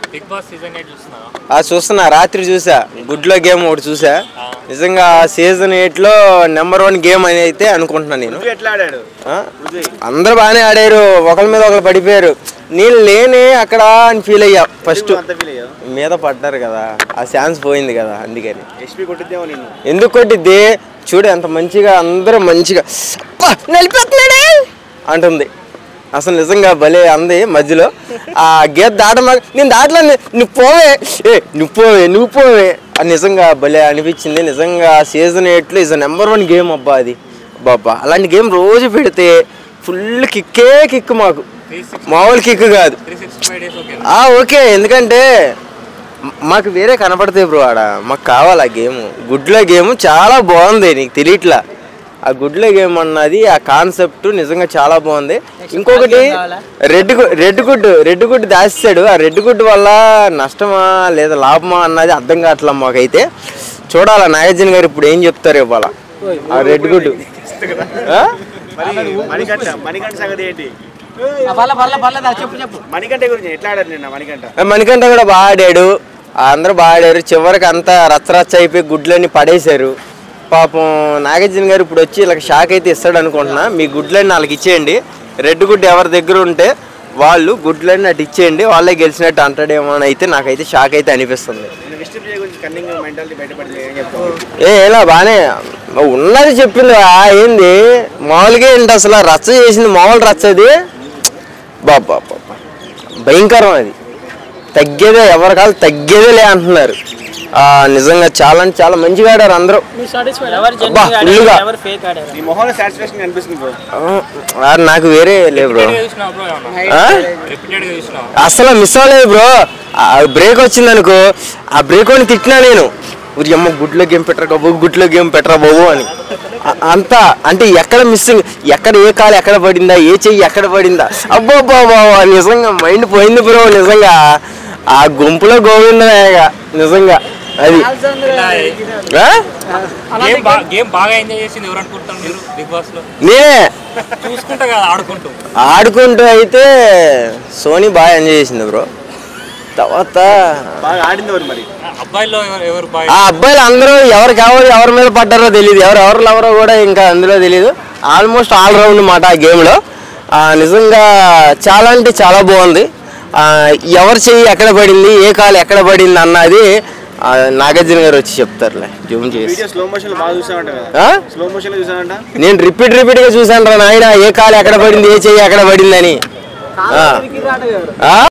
Big boss season eight చూస్తున్నావా ఆ చూస్తున్నా రాత్రి చూసా గుడ్లో గేమ్ ఒకటి చూసా నిజంగా సీజన్ ఎయిట్ లో నెంబర్ వన్ గేమ్ అని అయితే అనుకుంటున్నాను నేను నువ్వు ఎట్లా ఆడాడు ఆ? అందరూ బాగానే ఆడారు ఒకరి మీద ఒకరు పడిపోయారు నేను లేనే అక్కడ అని ఫీల్ అయ్యా ఫస్ట్ అంత ఫీల్ అయ్యావు మీద పడ్డారు కదా ఆ ఛాన్స్ పోయింది కదా అందుకని ఎస్పీ కొట్టిద్దేమో నిన్ను ఎందుకు కొట్టిద్ది చూడు ఎంత మంచిగా అందరూ మంచిగా "అబ్బా, నలిపేస్తున్నాడే అంటుంది అసలు నిజంగా భలే అంది మధ్యలో ఆ గీత దాటమా నేను దాటలే నువ్వు పోవే ఏ నువ్వు పోవే నువ్వు పోవే అని నిజంగా భలే అనిపించింది నిజంగా సీజన్ ఎయిట్లో ఇస్ నెంబర్ వన్ గేమ్ అబ్బా అది బాబా అలాంటి గేమ్ రోజు పెడితే ఫుల్ కిక్కే కిక్ మాకు త్రీ సిక్స్ మామూలు కిక్ కాదు three sixty five days okay ఆ ఓకే ఎందుకంటే మ- మాకు వేరే కనపడతాయి బ్రో ఆడ మాకు కావాలి ఆ గేమ్ గుడ్ల గేమ్ చాలా బాగుంది నీకు తెలియట్లా ఆ గుడ్ల గేమ్ అన్నది ఆ కాన్సెప్ట్ నిజంగా చాలా బాగుంది ఇంకొకటి రెడ్ గు- రెడ్ గుడ్ రెడ్ గుడ్ దాచాడు ఆ రెడ్ గుడ్ వల్ల నష్టమా లేదా లాభమా అన్నది అర్థం కావట్లా మాకైతే చూడాలా నాగార్జున గారు ఇప్పుడు ఏం చెప్తారు ఇవాళ ఆ రెడ్ గుడ్ ఆ? మరి మణికంఠ మణికంఠ సంగతి ఏంటి పర్లే పర్లే పర్లేదు చెప్పు చెప్పు మణికంఠ గురించి ఎట్లా ఆడారు నిన్న మణికంఠ మణికంఠ కూడా బాగా ఆడాడు అందరూ బాగా ఆడారు చివరికి అంతా రచ్చరచ్చ అయిపోయి గుడ్లన్నీ పడేశారు పాపం నాగార్జున గారు ఇప్పుడు వచ్చి ఇలా షాక్ అయితే ఇస్తాడు అనుకుంటున్నా మీ గుడ్లన్నీ వాళ్ళకి ఇచ్చేయండి రెడ్ గుడ్ ఎవరి దగ్గర ఉంటే వాళ్ళు గుడ్లన్నీ అటు ఇచ్చేయండి వాళ్ళే గెలిచినట్టు అంటాడేమో అని అయితే నాకైతే షాక్ అయితే అనిపిస్తుంది నేను విష్ణుప్రియ గురించి కన్నింగ్ మెంటాలిటీ బయటపడింది ఏం చెప్తావు ఏ ఇలా బానే ఉన్నది చెప్పింది ఆ ఏంది మామూలుగా ఏంటి అసలు రచ్చ చేసింది మామూలు రచ్చ అది బాబా బాబా భయంకరం అది తగ్గేదే ఎవరికాలు తగ్గేదే లే అంటున్నారు ఆ, నిజంగా చాలా అంటే చాలా మంచిగా ఆడారు అందరూ ఎవరు అబ్బా, జెన్యున్ ఆడారు ఫుల్గా. ఎవరు ఫేక్ ఆడారు నీ మొహంలో సాటిస్ఫాక్షన్ అనిపిస్తుంది బ్రో ఆ, నాకు వేరే లే బ్రో చూసినావు బ్రో ఏమన్నా ఆ? రిపీటెడ్గా చూసినావు అసలు మిస్ అవ్వలేదు బ్రో ఆ బ్రేక్ వచ్చింది అనుకో ఆ బ్రేక్ అని తిట్టినా నేను ఊరి అమ్మ గుడ్లో గేమ్ పెట్టరా బాబు గుడ్లో గేమ్ పెట్టరా బాబు అని అ- అంతా అంటే ఎక్కడ మిస్సింగ్ ఎక్కడ ఏ కాలు ఎక్కడ పడిందా ఏ చెయ్యి ఎక్కడ పడిందా అబ్బో బాబా నిజంగా మైండ్ పోయింది బ్రో నిజంగా ఆ గుంపులో గోవిందనాయగా నిజంగా అది ఆ? గేమ్ బా- గేమ్ బాగా ఎంజాయ్ చేసింది ఎవరు అనుకుంటున్నారు మీరు బిగ్ బాస్ లో నేనే చూసుకుంటా కదా ఆడుకుంటూ ఆడుకుంటూ అయితే సోనీ బాగా ఎంజాయ్ చేసింది బ్రో తర్వాత బాగా ఆడింది ఎవరు మరి ఆ అబ్బాయిల్లో ఎవరు ఎవరు ఆ బాగా అబ్బాయిలు అందరూ ఎవరికి ఎవరు ఎవరి మీద పడ్డారో తెలియదు ఎవరు ఎవరు ఎవరో కూడా ఇంకా అందులో తెలియదు ఆల్మోస్ట్ ఆల్ రౌండ్ మాట ఆ గేమ్లో నిజంగా చాలా అంటే చాలా బాగుంది ఆ, ఎవరి చెయ్యి ఎక్కడ పడింది ఏ కాలు ఎక్కడ పడింది అన్నది ఆ, నాగార్జున గారు వచ్చి చెప్తారులే జూమ్ చేసి వీడియో స్లో మోషన్ బాగా చూసామంట కదా ఆ? స్లో మోషన్ లో చూసామంట నేను రిపీట్ రిపీట్ గా చూసాను రా నాయన ఏ కాలు ఎక్కడ పడింది ఏ చెయ్యి ఎక్కడ పడిందని ఆ. ఆ?